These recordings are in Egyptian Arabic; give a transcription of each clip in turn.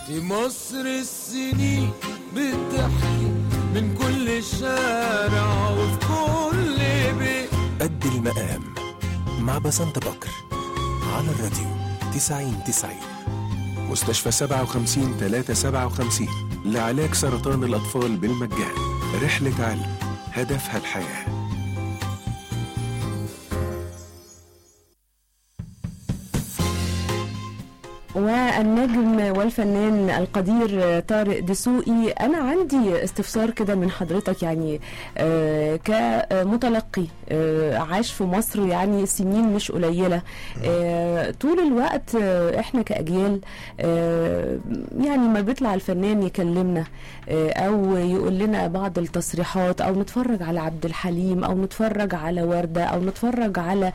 في مصر السنين بتحكي من كل شارع وفي كل بيت قد المقام مع بسنت بكر على الراديو 90 90 مستشفى 57 357 لعلاج سرطان الأطفال بالمجان رحلة علم هدفها الحياه والنجم والفنان القدير طارق دسوقي انا عندي استفسار كده من حضرتك يعني آه، كمتلقي آه، عاش في مصر يعني سنين مش قليله آه، طول الوقت آه، احنا كاجيال آه، يعني ما بيطلع الفنان يكلمنا آه، او يقول لنا بعض التصريحات او نتفرج على عبد الحليم او نتفرج على ورده او نتفرج على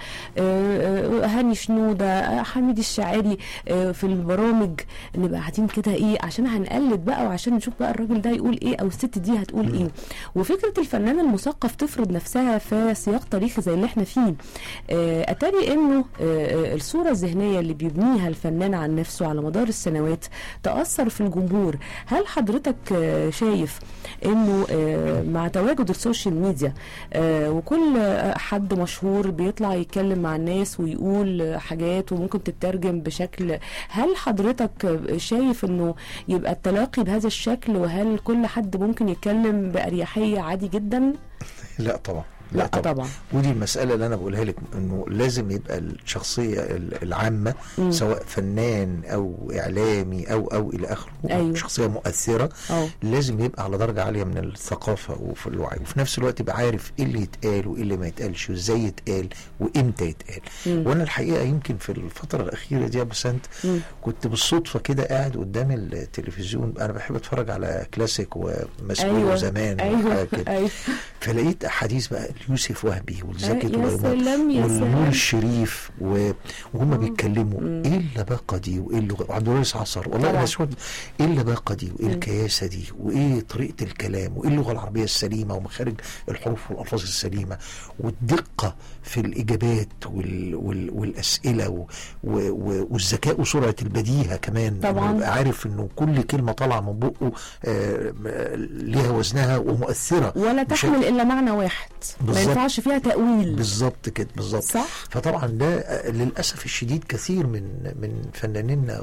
آه، آه، هاني شنوده آه، حميد الشاعري آه، في البرامج نبقى قاعدين كده ايه عشان هنقلد بقى وعشان نشوف بقى الراجل ده يقول ايه او الست دي هتقول ايه وفكره الفنان المثقف تفرض نفسها في سياق تاريخي زي اللي احنا فيه آه، اتاري انه آه، آه، الصوره الذهنيه اللي بيبنيها الفنان عن نفسه على مدار السنوات تاثر في الجمهور هل حضرتك آه، شايف انه آه، مع تواجد السوشيال ميديا آه، وكل آه، حد مشهور بيطلع يتكلم مع الناس ويقول آه، حاجات وممكن تترجم بشكل هل حضرتك آه، شايف انه يبقى التلاقي بهذا الشكل وهل كل حد ممكن يتكلم بأريحية عادي جدا؟ لا طبعا لا طبعا ودي المسألة اللي أنا بقولها لك إنه لازم يبقى الشخصية ال- العامة مم. سواء فنان أو إعلامي أو أو إلى آخره أيوة. شخصية مؤثرة اه لازم يبقى على درجة عالية من الثقافة وفي الوعي وفي نفس الوقت يبقى عارف إيه اللي يتقال وإيه اللي ما يتقالش وإزاي يتقال وإمتى يتقال مم. وأنا الحقيقة يمكن في الفترة الأخيرة دي يا بسنت مم. كنت بالصدفة كده قاعد قدام التلفزيون أنا بحب أتفرج على كلاسيك ومسؤول ايوه زمان ايوه وحاجة كده ايوه فلقيت احاديث بقى ليوسف وهبي والزكي يا طليمان سلام يا والنور سلام الشريف و... وهم بيتكلموا مم. ايه اللباقه دي وايه اللغه وعبد الوارث عصر والله طبعا. انا شوف ايه اللباقه دي وايه مم. الكياسه دي وايه طريقه الكلام وايه اللغه العربيه السليمه ومخارج الحروف والالفاظ السليمه والدقه في الاجابات وال... وال... والاسئله و... و... و... والذكاء وسرعه البديهه كمان طبعاً. إنه يبقى عارف انه كل كلمه طالعه من بقه آه... ليها وزنها ومؤثره ولا بشكل- تحمل الا معنى واحد ما بالظبط. ينفعش فيها تأويل بالظبط كده بالظبط صح فطبعا ده آه، للاسف الشديد كثير من من فنانينا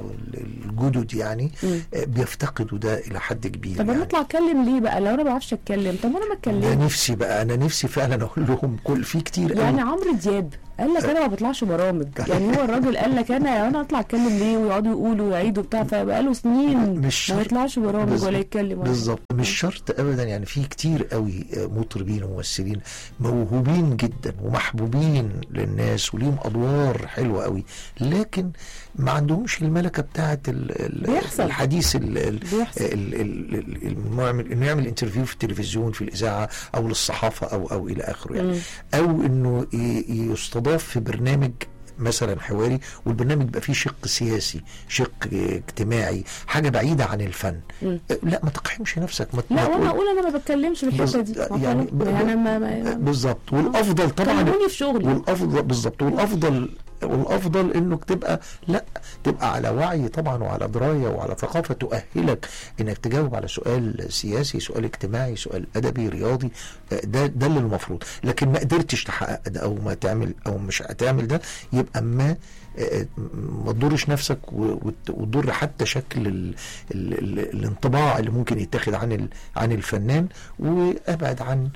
الجدد يعني مم. آه، بيفتقدوا ده الى حد كبير طب انا يعني. اطلع اتكلم ليه بقى لو انا ما بعرفش اتكلم طب انا ما ده اتكلم نفسي بقى انا نفسي فعلا اقول لهم كل في كتير يعني قوي عمرو دياب قال لك انا ما بطلعش برامج يعني هو الراجل قال لك انا انا اطلع اتكلم ليه ويقعدوا يقولوا ويعيدوا بتاع فبقى له سنين مش ما شرط. يطلعش برامج بالظبط. ولا يتكلم ولا بالظبط مش شرط ابدا يعني في كتير قوي آه، مطربين وممثلين موهوبين جدا ومحبوبين للناس وليهم ادوار حلوه قوي لكن ما عندهمش الملكه بتاعه ال- ال- بيحصل. الحديث ال- ال- بيحصل ال- ال- ال- انه يعمل انه يعمل انترفيو في التلفزيون في الاذاعه او للصحافه او او الى اخره يعني مم. او انه ي- يستضاف في برنامج مثلا حواري والبرنامج يبقى فيه شق سياسي شق اجتماعي حاجه بعيده عن الفن مم. لا ما تقحمش نفسك ما لا ما وانا تقول- اقول انا ما بتكلمش في الحته دي بز- ما يعني خلاص. ب- يعني ما ما بالظبط والافضل طبعا كلموني في شغلي والافضل بالظبط والافضل والافضل انك تبقى لا تبقى على وعي طبعا وعلى درايه وعلى ثقافه تؤهلك انك تجاوب على سؤال سياسي سؤال اجتماعي سؤال ادبي رياضي آه، ده ده اللي المفروض لكن ما قدرتش تحقق ده او ما تعمل او مش هتعمل ده يبقى ما آه، ما تضرش نفسك و- وت- وتضر حتى شكل ال ال ال الانطباع اللي ممكن يتاخد عن ال عن الفنان وابعد عن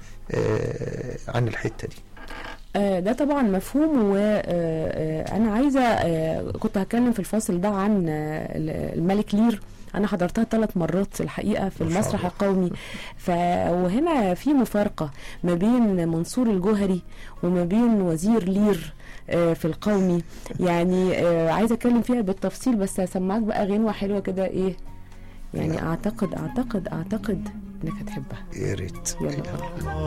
آه، عن الحته دي آه، ده طبعا مفهوم وانا عايزه آه، كنت هتكلم في الفاصل ده عن آه، الملك لير انا حضرتها ثلاث مرات الحقيقه في ما شاء المسرح الله. القومي ف وهنا في مفارقه ما بين منصور الجوهري وما بين وزير لير آه، في القومي يعني آه، عايزه اتكلم فيها بالتفصيل بس هسمعك بقى غنوه حلوه كده ايه يعني يلا. اعتقد اعتقد اعتقد انك هتحبها يا ريت يلا